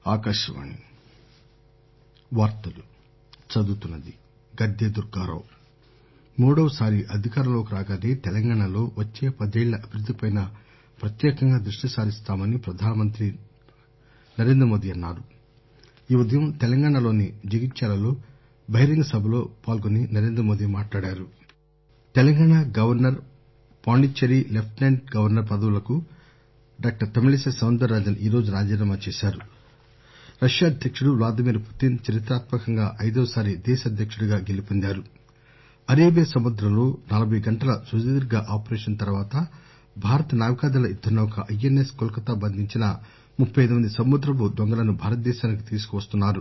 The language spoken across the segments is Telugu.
ఆకాశవాణి వార్తలు చదువుతున్నది గద్దె దుర్గారావు మూడవసారి అధికారంలోకి రాగానే తెలంగాణలో వచ్చే పదేళ్ల అభివృద్దిపై ప్రత్యేకంగా దృష్టి సారిస్తామని ప్రధానమంత్రి నరేంద్రమోదీ అన్నారు ఈ ఉదయం తెలంగాణలోని జగిత్యాలలో బహిరంగ సభలో పాల్గొని నరేంద్రమోదీ మాట్లాడారు Telangana governor Pondicherry lieutenant governor పదవులకు డాక్టర్ తమిళిసై సౌందర రాజన్ ఈరోజు రాజీనామా చేశారు రష్యా అధ్యకుడు వ్లాదిమిర్ పుతిన్ చరిత్రాత్మకంగా ఐదోసారి దేశ అధ్యకుడిగా గెలుపొందారు అరేబియా సముద్రంలో నలబై గంటల సుదీర్ఘ ఆపరేషన్ తర్వాత భారత నావికాదళ యుద్దనౌక ఐఎన్ఎస్ కోల్కతా బంధించిన ముప్పై అయిదు మంది సముద్రపు దొంగలను భారతదేశానికి తీసుకువస్తున్నారు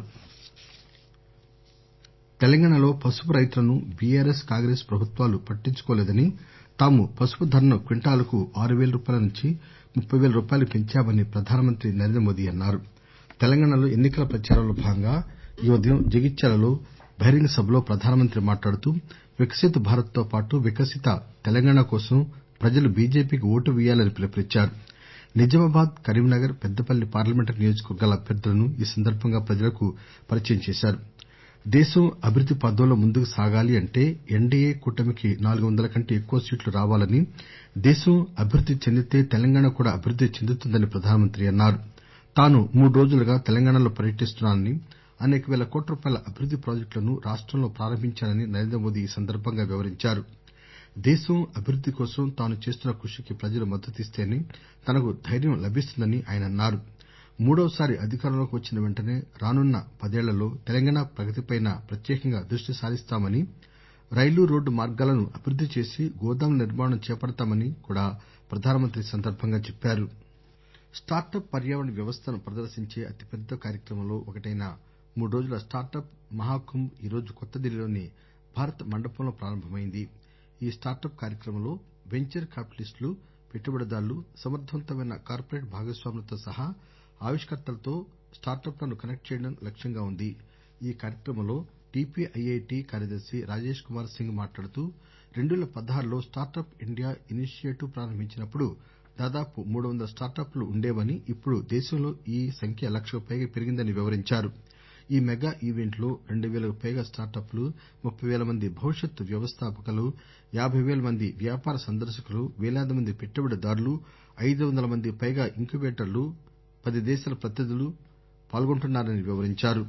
తెలంగాణలో పసుపు రైతులను బీఆర్ఎస్ కాంగ్రెస్ ప్రభుత్వాలు పట్టించుకోలేదని తాము పసుపు ధరను క్వింటాలుకు ఆరు పేల రూపాయల నుంచి ముప్పై పేల రూపాయలకు పెంచామని ప్రధానమంత్రి నరేంద్రమోదీ అన్నారు తెలంగాణలో ఎన్ని కల ప్రచారంలో భాగంగా ఈ ఉదయం జగిత్యాలలో బహిరంగ సభలో ప్రధానమంత్రి మాట్లాడుతూ వికసిత్ భారత్ తో పాటు వికసిత తెలంగాణ కోసం ప్రజలు బీజేపీకి ఓటు పేయాలని పిలుపునిచ్చారు నిజామాబాద్ కరీంనగర్ పెద్దపల్లి పార్లమెంటరీ నియోజకవర్గాల అభ్యర్థులను ఈ సందర్బంగా ప్రజలకు పరిచయం చేశారు దేశం అభివృద్ది పథంలో ముందుకు సాగాలి అంటే ఎన్డీఏ కూటమికి నాలుగు వందల కంటే ఎక్కువ సీట్లు రావాలని దేశం అభివృద్ది చెందితే తెలంగాణ కూడా అభివృద్ది చెందుతుందని ప్రధానమంత్రి అన్నారు తాను మూడు రోజులుగా తెలంగాణలో పర్యటిస్తున్నానని అనేక పేల కోట్ల రూపాయల అభివృద్ది ప్రాజెక్టులను రాష్టంలో ప్రారంభించానని నరేంద్రమోదీ ఈ సందర్బంగా వివరించారు దేశం అభివృద్ది కోసం తాను చేస్తున్న కృషికి ప్రజలు మద్దతిస్తేనే తనకు ధైర్యం లభిస్తుందని ఆయన అన్నారు మూడవసారి అధికారంలోకి వచ్చిన వెంటనే రానున్న పదేళ్లలో తెలంగాణ ప్రగతిపై ప్రత్యేకంగా దృష్టి సారిస్తామని రైలు రోడ్డు మార్గాలను అభివృద్ది చేసి గోదాముల నిర్మాణం చేపడతామని కూడా ప్రధానమంత్రి ఈ సందర్బంగా చెప్పారు స్టార్టప్ పర్యావరణ వ్యవస్థను ప్రదర్శించే అతిపెద్ద కార్యక్రమంలో ఒకటైన మూడు రోజుల స్టార్టప్ మహాకుంభ్ ఈరోజు కొత్తదిల్లీలోని భారత్ మండపంలో ప్రారంభమైంది ఈ స్టార్టప్ కార్యక్రమంలో వెంచర్ క్యాపిటలిస్టులు పెట్టుబడిదారులు సమర్దవంతమైన కార్పొరేట్ భాగస్వాములతో సహా ఆవిష్కర్తలతో స్టార్టప్ లను కనెక్ట్ చేయడం లక్ష్యంగా ఉంది ఈ కార్యక్రమంలో డీపీఐఐటీ కార్యదర్శి రాజేష్ కుమార్ సింగ్ మాట్లాడుతూ రెండువేల పదహారులో స్టార్టప్ ఇండియా ఇనిషియేటివ్ ప్రారంభించినప్పుడు దాదాపు మూడు వందల స్టార్టప్ లు ఉండేవని ఇప్పుడు దేశంలో ఈ సంఖ్య లక్షకు పైగా పెరిగిందని వివరించారు ఈ మెగా ఈవెంట్ లో రెండు పేలకు పైగా స్టార్టప్ లు ముప్పై పేల మంది భవిష్యత్ వ్యవస్థాపకులు యాబై పేల మంది వ్యాపార సందర్శకులు పేలాది మంది పెట్టుబడిదారులు ఐదు వందల మందికి పైగా ఇంక్యుబేటర్లు పది దేశాల ప్రతినిధులు పాల్గొంటున్నారని వివరించారు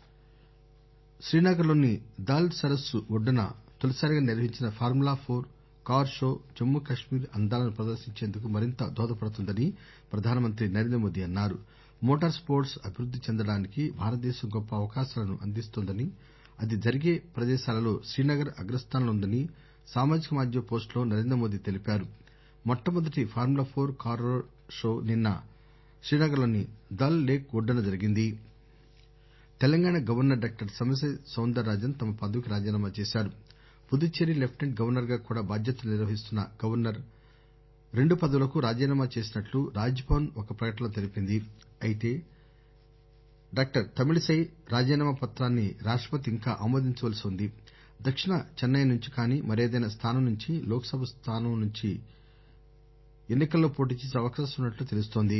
శ్రీనగర్ లోని దాల్ సరస్సు ఒడ్డున తొలిసారిగా నిర్వహించిన formula four car show Jammu Kashmir అందాలను ప్రదర్శించేందుకు మరింత దోహదపడుతుందని ప్రధానమంత్రి నరేంద్రమోదీ అన్నారు మోటార్ స్పోర్ట్స్ అభివృద్ది చెందడానికి భారతదేశం గొప్ప అవకాశాలను అందిస్తోందని అది జరిగే ప్రదేశాలలో శ్రీనగర్ అగ్రస్థానంలో ఉందని సామాజిక మాధ్యమ పోస్ట్ లో నరేంద్రమోదీ తెలిపారు మొట్టమొదటి ఫార్ములా ఫోర్ కార్ షో నిన్న శ్రీనగర్ లోని దల్ లేక్ ఒడ్డున జరిగింది తెలంగాణ గవర్నర్ డాక్టర్ తమిళిసై సౌందర రాజన్ తమ పదవికి రాజీనామా చేశారు పుదుచ్చేరి లెప్టిసెంట్ గవర్నర్ గా కూడా బాధ్యతలు నిర్వహిస్తున్న గవర్నర్ రెండు పదవులకు రాజీనామా చేసినట్లు రాజ్ భవన్ ఒక ప్రకటనలో తెలిపింది అయితే డాక్టర్ తమిళిసై రాజీనామా పత్రాన్ని రాష్టపతి ఇంకా ఆమోదించవలసి ఉంది దక్షిణ చెన్నై నుంచి కానీ మరేదైనా స్థానం నుంచి లోక్ సభ స్థానం నుంచి ఎన్ని కల్లో పోటీ చేసే అవకాశం ఉన్నట్లు తెలుస్తోంది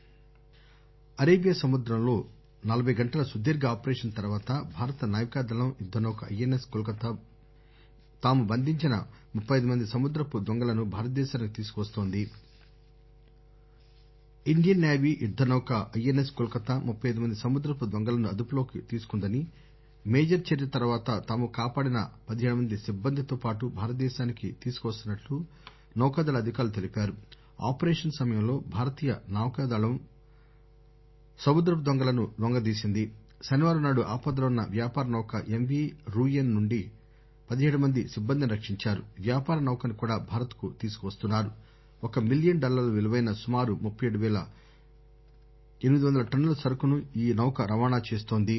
అరేబియా సముద్రంలో నలబై గంటల సుదీర్ఘ ఆపరేషన్ తర్వాత భారత నావికాదళం యుద్దనౌక ఐఎన్ఎస్ కోల్కతా తాము బంధించిన ముప్పై అయిదు మంది సముద్రపు దొంగలను భారతదేశానికి తీసుకువస్తోంది ఇండియన్ నేవీ యుద్దనౌక ఐఎన్ఎస్ కోల్కతా ముప్పై అయిదు మంది సముద్రపు దొంగలను అదుపులోకి తీసుకుందని మేజర్ చర్య తర్వాత తాము కాపాడిన పదిహేడు మంది సిబ్బందితో పాటు భారతదేశానికి తీసుకువస్తున్నట్లు నౌకాదళ అధికారులు తెలిపారు ఆపరేషన్ సమయంలో భారతీయ నౌకాదళం సముద్రపు దొంగలను లొంగదీసింది శనివారం నాడు ఆపదలో ఉన్న వ్యాపార నౌక ఎంవీ రూయన్ నుండి పదిహేడు మంది సిబ్బందిని రక్షించారు వ్యాపార నౌకను కూడా భారత్ కు తీసుకువస్తున్నారు ఒక మిలియన్ డాలర్ల విలువైన సుమారు ముప్పై ఏడు పేల ఎనిమిది వందల టన్నుల సరుకును ఈ నౌక రవాణా చేస్తోంది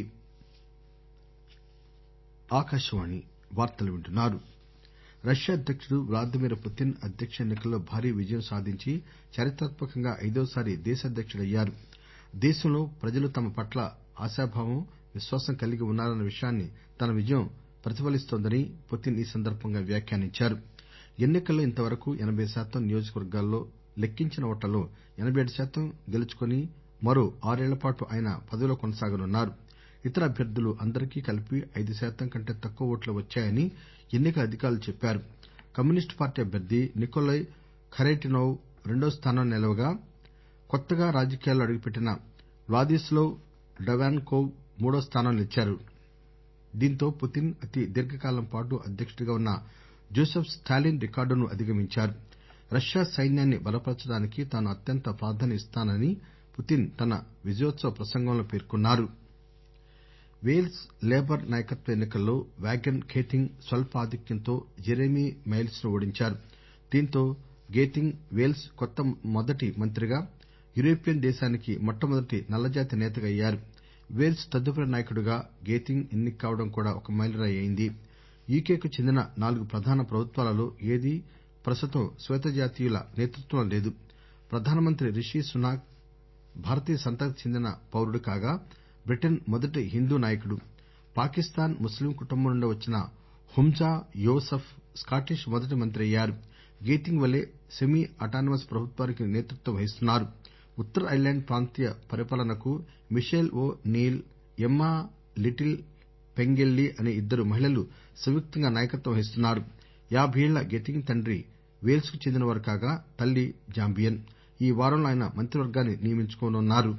రష్యా అధ్యకుడు వ్లాదిమిర్ పుతిన్ అధ్యక్ష ఎన్ని కల్లో భారీ విజయం సాధించి చరిత్రాత్మకంగా ఐదోసారి దేశాధ్యకుడయ్యారు దేశంలో ప్రజలు తమ పట్ల ఆశాభావం విశ్వాసం కలిగి ఉన్నారన్న విషయాన్ని తన విజయం ప్రతిఫలిస్తోందని పుతిన్ ఈ సందర్బంగా వ్యాఖ్యానించారు ఎన్ని కల్లో ఇంతవరకు ఎనబై శాతం నియోజకవర్గాల్లో లెక్కించిన ఓట్లలో ఎనబై ఏడు శాతం గెలుచుకుని మరో ఆరేళ్లపాటు ఆయన పదవిలో కొనసాగనున్నారు ఇతర అభ్యర్థులు అందరికీ కలిపి ఐదు శాతం కంటే తక్కువ ఓట్లే వచ్చాయని ఎన్ని కల అధికారులు చెప్పారు కమ్యూనిస్టు పార్టీ అభ్యర్థి నికోలయ్ ఖరేటినోవ్ రెండో స్థానంలో నిలవగా కొత్తగా రాజకీయాల్లో అడుగుపెట్టిన వ్లాదిస్లావ్ డవ్గాన్కోవ్ మూడో స్థానంలో నిలిచారు దీంతో పుతిన్ అతి దీర్ఘకాలం పాటు అధ్యక్షుడిగా ఉన్న జోసెఫ్ స్టాలిన్ రికార్డును అధిగమించారు రష్యా సైన్యాన్ని బలపర్చడానికి తాను అత్యంత ప్రాధాన్యం ఇస్తానని పుతిన్ తన విజయోత్సవ ప్రసంగంలో పేర్కొన్నారు వేల్స్ లేబర్ నాయకత్వ ఎన్ని కల్లో వాగన్ ఖేతింగ్ స్వల్ప ఆధిక్యంతో జెరెమీ మైల్స్ ను ఓడించారు దీంతో గేతింగ్ వేల్స్ కొత్త మొదటి మంత్రిగా యూరోపియన్ దేశానికి మొట్టమొదటి నల్లజాతి నేతగా అయ్యారు వేల్స్ తదుపరి నాయకుడిగా గేతింగ్ ఎన్నిక కావడం కూడా ఒక మైలురాయి అయింది యూకెకు చెందిన నాలుగు ప్రధాన ప్రభుత్వాలలో ఏదీ ప్రస్తుతం శ్వేతజాతీయుల నేతృత్వంలో లేదు ప్రధానమంత్రి రిషీ సునాక్ భారతీయ సంతతికి చెందిన పౌరుడు కాగా బ్రిటన్ మొదటి హిందూ నాయకుడు పాకిస్తాన్ ముస్లిం కుటుంబం నుండి వచ్చిన హుంజా యూసఫ్ స్కాటిష్ మొదటి మంత్రి అయ్యారు గేతింగ్ వలే సెమీ అటానమస్ ప్రభుత్వానికి నేతృత్వం వహిస్తున్నారు ఉత్తర ఐర్లాండ్ ప్రాంతీయ పరిపాలనకు Michelle O'Neill Emma Little Pengelly అనే ఇద్దరు మహిళలు సంయుక్తంగా నాయకత్వం వహిస్తున్నారు యాబైయేళ్ల గేతింగ్ తండ్రి వేల్స్ కు చెందినవారు కాగా తల్లి జాంబియన్ ఈ వారంలో ఆయన మంత్రివర్గాన్ని నియమించుకోనున్నారు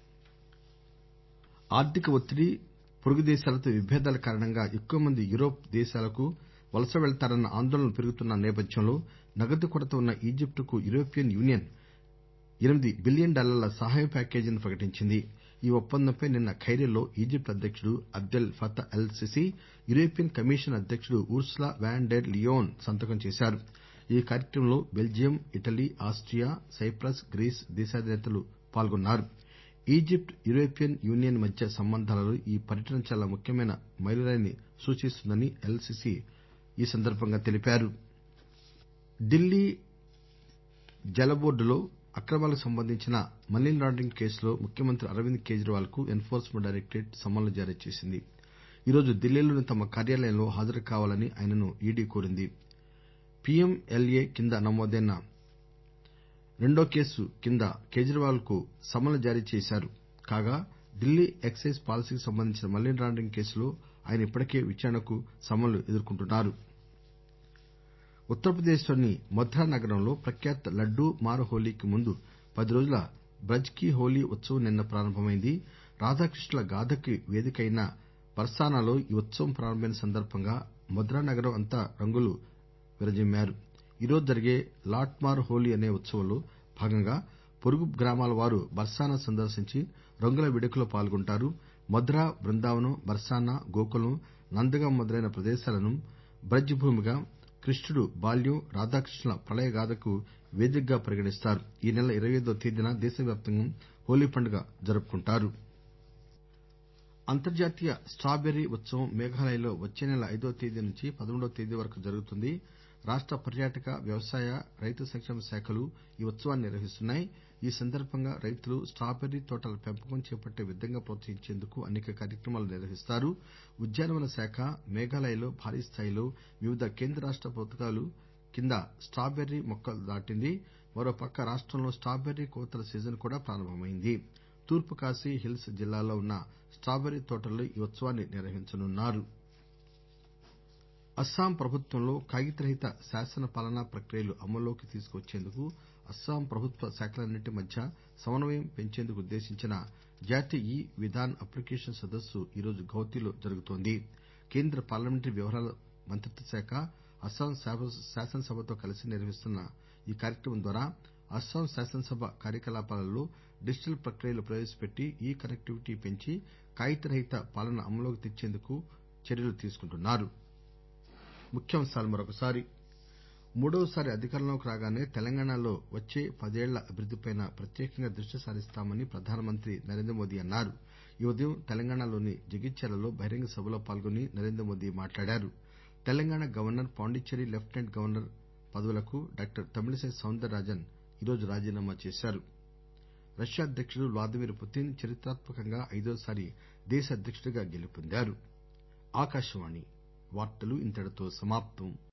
ఆర్థిక ఒత్తిడి పొరుగు దేశాలతో విభేదాల కారణంగా ఎక్కువ మంది యూరోప్ దేశాలకు వలస వెళతారన్న ఆందోళనలు పెరుగుతున్న నేపథ్యంలో నగదు కొరత ఉన్న ఈజిప్టుకు యూరోపియన్ యూనియన్ ఎనిమిది బిలియన్ డాలర్ల సహాయ ప్యాకేజీని ప్రకటించింది ఈ ఒప్పందంపై నిన్న ఖైరోలో ఈజిప్ట్ అధ్యకుడు Abdel Fattah el Sisi European Commission అధ్యకుడు ఉర్సులా వాన్ డెర్ లియోన్ సంతకం చేశారు ఈ కార్యక్రమంలో Belgium Italy Austria Cyprus Greece దేశాధినేతలు పాల్గొన్నారు ఈజిప్ట్ యూరోపియన్ యూనియన్ మధ్య సంబంధాలలో ఈ పర్యటన చాలా ముఖ్యమైన మైలురాయిని సూచిస్తుందని ఎల్ సిసి ఈ సందర్బంగా తెలిపారు ఢిల్లీ జలబోర్డులో అక్రమాలకు సంబంధించిన మనీ లాండరింగ్ కేసులో ముఖ్యమంత్రి అరవింద్ కేజ్రీవాల్ కు ఎన్ ఫోర్స్మెంట్ డైరెక్టరేట్ సమన్లు జారీ చేసింది ఈరోజు ఢిల్లీలోని తమ కార్యాలయంలో హాజరు కావాలని ఆయనను ఈడీ కోరింది పీఎంఎల్ఏ కింద నమోదైన రెండో కేసు కింద కేజ్రీవాల్ కు సమన్లు జారీ చేశారు కాగా ఢిల్లీ ఎక్సైజ్ పాలసీకి సంబంధించిన మనీ లాండరింగ్ కేసులో ఆయన ఇప్పటికే విచారణకు సమన్లు ఎదుర్కొంటున్నారు ఉత్తరప్రదేశ్ లోని మథుర నగరంలో ప్రఖ్యాత లడ్డూ మార్ హోలీకి ముందు పది రోజుల బ్రజ్ కీ హోలీ ఉత్సవం నిన్న ప్రారంభమైంది రాధాకృష్ణుల గాథకు వేదిక అయిన బర్సానాలో ఈ ఉత్సవం ప్రారంభమైన సందర్బంగా మథురా నగరం అంతా రంగులు విరజిమ్మారు ఈరోజు జరిగే లాట్ మార్ హోలీ అనే ఉత్సవంలో భాగంగా పొరుగు గ్రామాల వారు బర్సానా సందర్శించి రంగుల వేడుకలో పాల్గొంటారు మథుర బృందావనం బర్సానా గోకులం నందగాం మొదలైన ప్రదేశాలను బ్రజ్ భూమిగా కృష్ణుడు బాల్యం రాధాకృష్ణుల ప్రళయ గాథకు వేదికగా పరిగణిస్తారు ఈ నెల ఇరవై ఐదవ తేదీన దేశవ్యాప్తంగా హోలీ పండుగ జరుపుకుంటారు అంతర్జాతీయ స్టాబెర్రీ ఉత్సవం మేఘాలయలో వచ్చే నెల ఐదవ తేదీ నుంచి పదమూడవ తేదీ వరకు జరుగుతుంది రాష్ట పర్యాటక వ్యవసాయ రైతు సంక్షేమ శాఖలు ఈ ఉత్సవాన్ని నిర్వహిస్తున్నాయి ఈ సందర్బంగా రైతులు స్టాబెర్రీ తోటల పెంపకం చేపట్టే విధంగా ప్రోత్సహించేందుకు అనేక కార్యక్రమాలు నిర్వహిస్తారు ఉద్యానవన శాఖ మేఘాలయలో భారీ స్థాయిలో వివిధ కేంద్ర రాష్ట పథకాల కింద స్టాబెర్రీ మొక్కలు నాటింది మరోపక్క రాష్టంలో స్టాబెర్రీ కోతల సీజన్ కూడా ప్రారంభమైంది తూర్పు ఖాసీ హిల్స్ జిల్లాల్లో ఉన్న స్టాబెర్రీ తోటల్లో ఈ ఉత్సవాన్ని నిర్వహించనున్నారు అస్సాం ప్రభుత్వంలో కాగితరహిత శాసన పాలనా ప్రక్రియలు అమల్లోకి తీసుకువచ్చేందుకు అస్సాం ప్రభుత్వ శాఖలన్నింటి మధ్య సమన్వయం పెంచేందుకు ఉద్దేశించిన జాతీయ ఇ విధాన్ అప్లికేషన్ సదస్సు ఈరోజు గౌహతిలో జరుగుతోంది కేంద్ర పార్లమెంటరీ వ్యవహారాల మంత్రిత్వ శాఖ అస్సాం శాసనసభతో కలిసి నిర్వహిస్తున్న ఈ కార్యక్రమం ద్వారా అస్సాం శాసనసభ కార్యకలాపాలలో డిజిటల్ ప్రక్రియలు ప్రవేశపెట్టి ఇ కనెక్టివిటీ పెంచి కాగితరహిత పాలన అమల్లోకి తెచ్చేందుకు చర్యలు తీసుకుంటున్నారు మూడవసారి అధికారంలోకి రాగానే తెలంగాణలో వచ్చే పదేళ్ల అభివృద్దిపై ప్రత్యేకంగా దృష్టి సారిస్తామని ప్రధానమంత్రి నరేంద్రమోదీ అన్నారు ఈ ఉదయం తెలంగాణలోని జగిత్యాలలో బహిరంగ సభలో పాల్గొని నరేంద్రమోదీ మాట్లాడారు Telangana governor Pondicherry lieutenant governor పదవులకు డాక్టర్ తమిళిసై సౌందర రాజన్ ఈరోజు రాజీనామా చేశారు రష్యా అధ్యకుడు వ్లాదిమిర్ పుతిన్ చరిత్రాత్మకంగా ఐదోసారి దేశ అధ్యకుడిగా గెలుపొందారు